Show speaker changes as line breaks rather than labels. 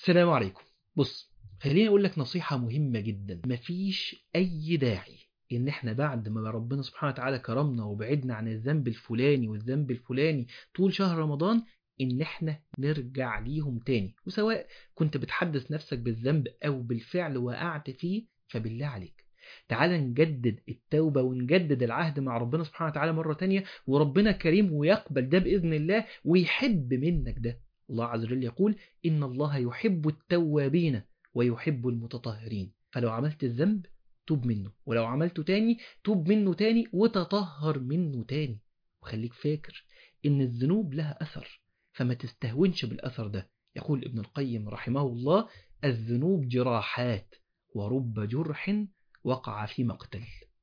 السلام عليكم بص خليني اقول لك نصيحة مهمة جدا مفيش اي داعي ان احنا بعد ما ربنا سبحانه وتعالى كرمنا وبعدنا عن الذنب الفلاني والذنب الفلاني طول شهر رمضان ان احنا نرجع ليهم تاني وسواء كنت بتحدث نفسك بالذنب او بالفعل وقعت فيه فبالله عليك تعال نجدد التوبة ونجدد العهد مع ربنا سبحانه وتعالى مرة تانية وربنا كريم ويقبل ده بإذن الله ويحب منك ده الله عز وجل يقول إن الله يحب التوابين ويحب المتطهرين فلو عملت الذنب توب منه ولو عملته تاني توب منه تاني وتطهر منه تاني وخليك فاكر إن الذنوب لها أثر فما تستهونش بالأثر ده يقول ابن القيم رحمه الله الذنوب جراحات ورب جرح وقع في مقتل